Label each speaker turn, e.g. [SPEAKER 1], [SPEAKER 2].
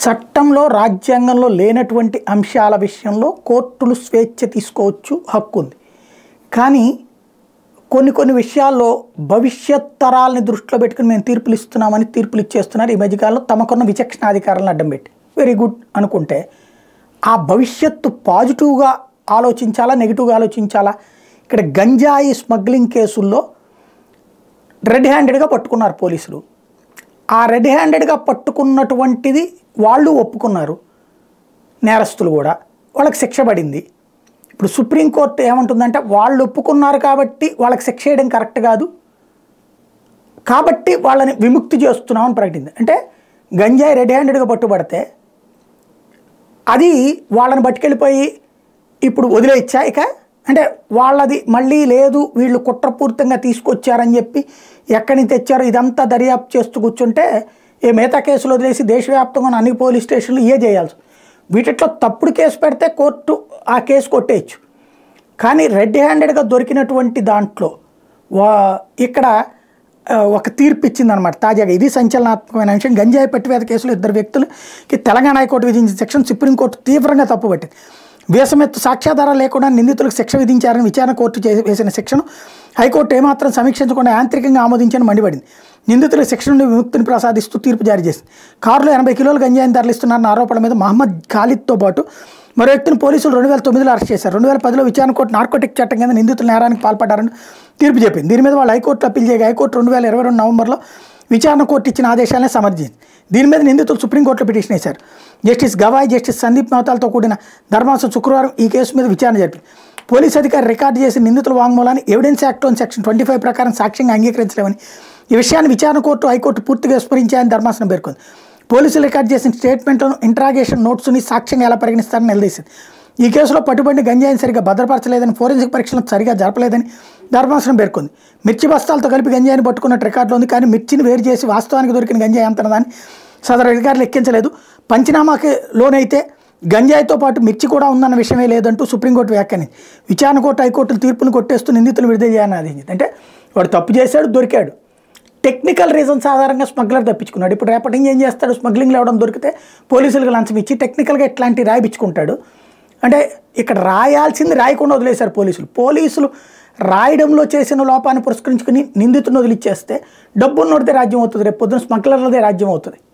[SPEAKER 1] చట్టంలో రాజ్యాంగంలో లేనటువంటి అంశాల విషయంలో కోర్టులు స్వేచ్ఛ తీసుకోవచ్చు హక్కు ఉంది కానీ కొన్ని కొన్ని విషయాల్లో భవిష్యత్ తరాలని దృష్టిలో పెట్టుకుని మేము తీర్పులు ఇస్తున్నామని తీర్పులు ఇచ్చేస్తున్నారు ఈ మధ్యకాలంలో తమకున్న విచక్షణాధికారాలను అడ్డం పెట్టి వెరీ గుడ్ అనుకుంటే ఆ భవిష్యత్తు పాజిటివ్గా ఆలోచించాలా నెగిటివ్గా ఆలోచించాలా ఇక్కడ గంజాయి స్మగ్లింగ్ కేసుల్లో రెడ్ హ్యాండెడ్గా పట్టుకున్నారు పోలీసులు ఆ రెడ్ హ్యాండెడ్గా పట్టుకున్నటువంటిది వాళ్ళు ఒప్పుకున్నారు నేరస్తులు కూడా వాళ్ళకి శిక్ష పడింది ఇప్పుడు సుప్రీంకోర్టు ఏమంటుందంటే వాళ్ళు ఒప్పుకున్నారు కాబట్టి వాళ్ళకి శిక్ష వేయడం కరెక్ట్ కాదు కాబట్టి వాళ్ళని విముక్తి చేస్తున్నామని ప్రకటించింది అంటే గంజాయి రెడ్ హ్యాండెడ్గా పట్టుబడితే అది వాళ్ళని పట్టుకెళ్ళిపోయి ఇప్పుడు వదిలేయచ్చా ఇక అంటే వాళ్ళది మళ్ళీ లేదు వీళ్ళు కుట్రపూరితంగా తీసుకొచ్చారని చెప్పి ఎక్కడి నుంచి తెచ్చారో ఇదంతా దర్యాప్తు చేస్తూ కూర్చుంటే ఏ మిగతా కేసులు వదిలేసి దేశవ్యాప్తంగా ఉన్న అన్ని పోలీస్ స్టేషన్లు ఏ చేయాల్సి వీటిట్లో తప్పుడు కేసు పెడితే కోర్టు ఆ కేసు కొట్టేయచ్చు కానీ రెడ్ హ్యాండెడ్గా దొరికినటువంటి దాంట్లో వా ఇక్కడ ఆ, ఒక తీర్పు ఇచ్చిందనమాట తాజాగా ఇది సంచలనాత్మకమైన అంశం గంజాయి పట్టివేత కేసులో ఇద్దరు వ్యక్తులకి తెలంగాణ హైకోర్టు విధించిన సెక్షన్ సుప్రీంకోర్టు తీవ్రంగా తప్పుపట్టింది వేసమెత్తు సాక్ష్యాధారాలు లేకుండా నిందితులకు శిక్ష విధించారని విచారణ కోర్టు చేసి వేసిన శిక్షను హైకోర్టు ఏమాత్రం సమీక్షించకుండా యాంత్రికంగా ఆమోదించని మండిపడింది నిందితులకు శిక్ష నుండి విముక్తిని ప్రసాదిస్తూ తీర్పు జారీ చేసింది కారులో ఎనభై కిలోలు గంజాయిని తరలిస్తున్నారన్న ఆరోపణల మీద మహమ్మద్ ఖాలిద్తో పాటు మరో వ్యక్తిని పోలీసులు రెండు వేల తొమ్మిదిలో అరెస్ట్ చేశారు రెండు వేల పదిలో విచారణ కోర్టు నార్కోటిక్ చట్టం కింద నిందితులు నేరానికి పాల్పడ్డారని తీర్పు చెప్పింది దీని మీద వాళ్ళు హైకోర్టు అప్పీల్ చేయగా హైకోర్టు రెండు వేల ఇరవై రెండు నవంబర్లో విచారణ కోర్టు ఇచ్చిన ఆదేశాలను సమర్థించింది దీని మీద నిందితులు సుప్రీంకోర్టులో పిటిషన్ వేశారు జస్టిస్ గవాయ్ జస్టిస్ సందీప్ మెహతాలతో కూడిన ధర్మాసనం శుక్రవారం ఈ కేసు మీద విచారణ జరిపింది పోలీస్ అధికారి రికార్డు చేసిన నిందితుల వాంగ్మూలాన్ని ఎవిడెన్స్ యాక్ట్లోని సెక్షన్ ట్వంటీ ఫైవ్ ప్రకారం సాక్ష్యంగా అంగీకరించలేమని ఈ విషయాన్ని విచారణ కోర్టు హైకోర్టు పూర్తిగా విస్మరించాయని ధర్మాసనం పేర్కొంది పోలీసులు రికార్డు చేసిన స్టేట్మెంట్లను ఇంట్రాగేషన్ నోట్స్ని సాక్ష్యంగా ఎలా పరిగణిస్తారని నిలదీసింది ఈ కేసులో పట్టుబడిన గంజాయిని సరిగా భద్రపరచలేదని ఫోరెన్సిక్ పరీక్షలను సరిగా జరపలేదని ధర్మాసనం పేర్కొంది మిర్చి బస్తాలతో కలిపి గంజాయిని పట్టుకున్నట్టు రికార్డులో ఉంది కానీ మిర్చిని వేరు చేసి వాస్తవానికి దొరికిన గంజాయి అంత దాన్ని సదరు అధికారులు లెక్కించలేదు పంచనామాకి లోనైతే గంజాయితో పాటు మిర్చి కూడా ఉందన్న విషయమే లేదంటూ సుప్రీంకోర్టు వ్యాఖ్యానింది విచారణ కోర్టు హైకోర్టులు తీర్పును కొట్టేస్తూ నిందితులు విడుదల చేయాలని ఆదేశించింది అంటే వాడు తప్పు చేశాడు దొరికాడు టెక్నికల్ రీజన్స్ ఆధారంగా స్మగ్లర్ తప్పించుకున్నాడు ఇప్పుడు రేపటి నుంచి ఏం చేస్తాడు స్మగ్లింగ్లో ఇవ్వడం దొరికితే పోలీసులకు లంచం ఇచ్చి టెక్నికల్గా ఎట్లాంటి రాయిపించుకుంటాడు అంటే ఇక్కడ రాయాల్సింది రాయకుండా వదిలేశారు పోలీసులు పోలీసులు రాయడంలో చేసిన లోపాన్ని పురస్కరించుకుని నిందితుని వదిలిచ్చేస్తే డబ్బున్నోడితే రాజ్యం అవుతుంది రేపు పొద్దున స్మగ్లర్లదే రాజ్యం అవుతుంది